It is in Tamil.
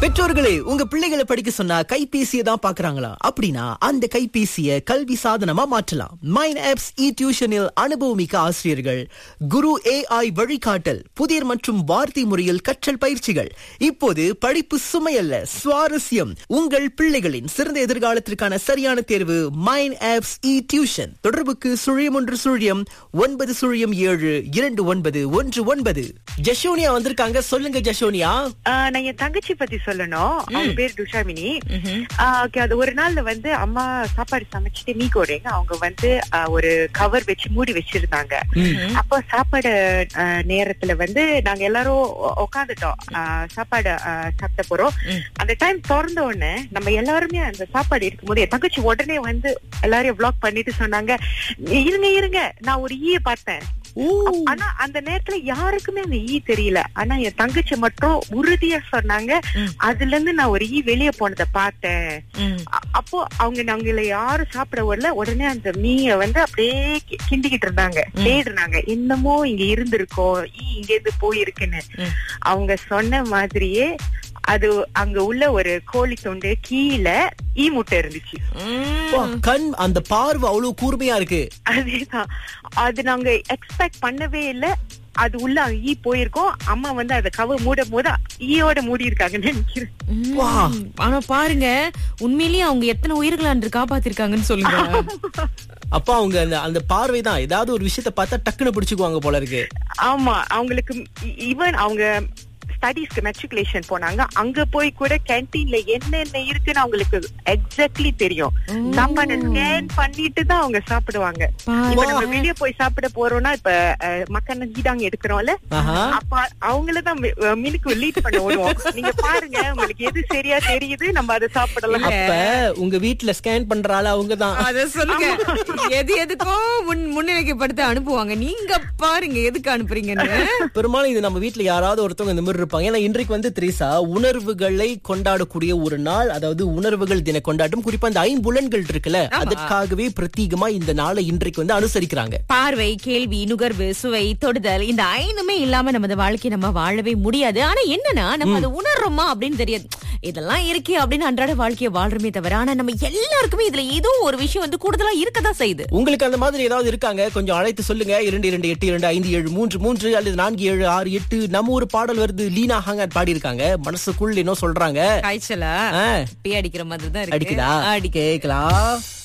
பெற்றோர்களே உங்க பிள்ளைகளை படிக்க சொன்னா கைபேசியை தான் பாக்குறாங்களா அப்படின்னா அந்த கைபேசியை கல்வி சாதனமா மாற்றலாம் மைன் ஆப்ஸ் இ டியூஷனில் அனுபவமிக்க ஆசிரியர்கள் குரு ஏஐ வழிகாட்டல் புதிர் மற்றும் வார்த்தை முறையில் கற்றல் பயிற்சிகள் இப்போது படிப்பு சுமையல்ல சுவாரஸ்யம் உங்கள் பிள்ளைகளின் சிறந்த எதிர்காலத்திற்கான சரியான தேர்வு மைன் ஆப்ஸ் இ டியூஷன் தொடர்புக்கு சுழியம் ஒன்று சுழியம் ஒன்பது சுழியம் ஏழு இரண்டு ஒன்பது ஒன்று ஒன்பது ஜஷோனியா வந்திருக்காங்க சொல்லுங்க ஜஷோனியா ஆஹ் நான் என் தங்கச்சி பத்தி சொல்லணும் அவங்க பேர் துஷாமினி ஆஹ் okay, அது ஒரு நாள்ல வந்து அம்மா சாப்பாடு சமைச்சிட்டு மீ கோடைங்க அவங்க வந்து ஆஹ் ஒரு கவர் வச்சு மூடி வச்சிருந்தாங்க அப்போ சாப்பாடு ஆஹ் நேரத்துல வந்து நாங்க எல்லாரும் உ- உக்காந்துட்டோம் ஆஹ் சாப்பாடு ஆஹ் சாப்பிட போறோம் அந்த டைம் திறந்த உடனே நம்ம எல்லாருமே அந்த சாப்பாடு இருக்கும்போது என் தங்கச்சி உடனே வந்து எல்லாரையும் வ்ளாக் பண்ணிட்டு சொன்னாங்க இருங்க இருங்க நான் ஒரு ஈய பார்த்தேன் அப்- ஆனா அந்த நேரத்துல யாருக்குமே அந்த ஈ தெரியல ஆனா என் தங்கச்சி மட்டும் உறுதியா சொன்னாங்க அதுல இருந்து நான் ஒரு ஈ வெளியே போனதை பார்த்தேன் அ- அப்போ அவங்க நாங்கள யாரும் சாப்பிட வரல உடனே அந்த மீய வந்து அப்படியே கி- கிண்டிக்கிட்டு இருந்தாங்க தேடுனாங்க என்னமோ இங்க இருந்திருக்கோம் ஈ இங்க இருந்து போயிருக்குன்னு அவங்க சொன்ன மாதிரியே அது அங்க உள்ள ஒரு கோழி தொண்டு கீழே ஈ முட்டை இருந்துச்சு வா, கண் அந்த பார்வை அவ்வளவு கூர்மையா இருக்கு அதேதான் அது நாங்க எக்ஸ்பெக்ட் பண்ணவே இல்ல அது உள்ள ஈ போயிருக்கோம் அம்மா வந்து அத கவ மூடும் போது ஈயோட மூடி இருக்காங்கன்னு நினைக்கிறேன் ம். வா. ஆனா பாருங்க உண்மையிலேயே அவங்க எத்தனை உயிர்களை அன்று காப்பாத்திருக்காங்கன்னு சொல்லுங்க அப்பா அவங்க அந்த அந்த பார்வை தான் ஏதாவது ஒரு விஷயத்த பார்த்தா டக்குன்னு பிடிச்சுக்குவாங்க போல இருக்கு ஆமா அவங்களுக்கு ஈவன் அவங்க ஸ்டடீஸ்க்கு மெட்ரிகுலேஷன் போனாங்க அங்க போய் கூட கேன்டீன்ல என்னென்ன இருக்குன்னு அவங்களுக்கு எக்ஸாக்ட்லி தெரியும் சாப்பாடு ஸ்கேன் பண்ணிட்டு தான் அவங்க சாப்பிடுவாங்க பாரு. இப்ப நம்ம வெளிய போய் சாப்பிட போறோம்னா இப்ப அஹ், மக்கான கீதாங்க எடுக்கிறோம்ல ஆஹா. அப்ப அவங்களதான் மினுக்கு லீட் பண்ண விடுவோம் நீங்க பாருங்க உங்களுக்கு எது சரியா தெரியுது நம்ம அதை சாப்பிடலாம் அப்ப உங்க வீட்ல ஸ்கேன் பண்றால அவங்கதான் அத சொல்லுங்க எது எதுக்கோ முன் முன்னிலைக்கப்படுத்த அனுப்புவாங்க நீங்க பாருங்க எதுக்கு அனுப்புறீங்கன்னு பெரும்பாலும் இது நம்ம வீட்ல யாராவது ஒருத்தவங்க இந்த மாதிரி இருப்பாங்க ஏன்னா இன்றைக்கு வந்து திரேசா உணர்வுகளை கொண்டாடக்கூடிய ஒரு நாள் அதாவது உணர்வுகள் தின கொண்டாட்டம் குறிப்பா இந்த ஐம்புலன்கள் இருக்குல்ல அதற்காகவே பிரத்யேகமா இந்த நாளை இன்றைக்கு வந்து அனுசரிக்கிறாங்க பார்வை கேள்வி நுகர்வு சுவை தொடுதல் இந்த ஐந்துமே இல்லாம நமது வாழ்க்கை நம்ம வாழவே முடியாது ஆனா என்னன்னா நம்ம அதை உணர்றோமா அப்படின்னு தெரியாது இதெல்லாம் இருக்கே அப்படின்னு அன்றாட வாழ்க்கைய வாழ்றோமே தவிர ஆனா நம்ம எல்லாருக்குமே இதுல ஏதோ ஒரு விஷயம் வந்து கூடுதலா இருக்கதான் செய்யுது உங்களுக்கு அந்த மாதிரி ஏதாவது இருக்காங்க கொஞ்சம் அழைத்து சொல்லுங்க இரண்டு இரண்டு எட்டு இரண்டு ஐந்து ஏழு மூன்று மூன்று அல்லது நான்கு ஏழு ஆறு எட்டு நம்ம ஒரு பாடல் வருது லீனா ஹாங்கர் பாடி இருக்காங்க மனசுக்குள்ள என்ன சொல்றாங்க காய்ச்சலா ஆ, பே அடிக்கிற மாதிரி தான் இருக்கு அடிக்குதா அடிக்க கேக்கலாம்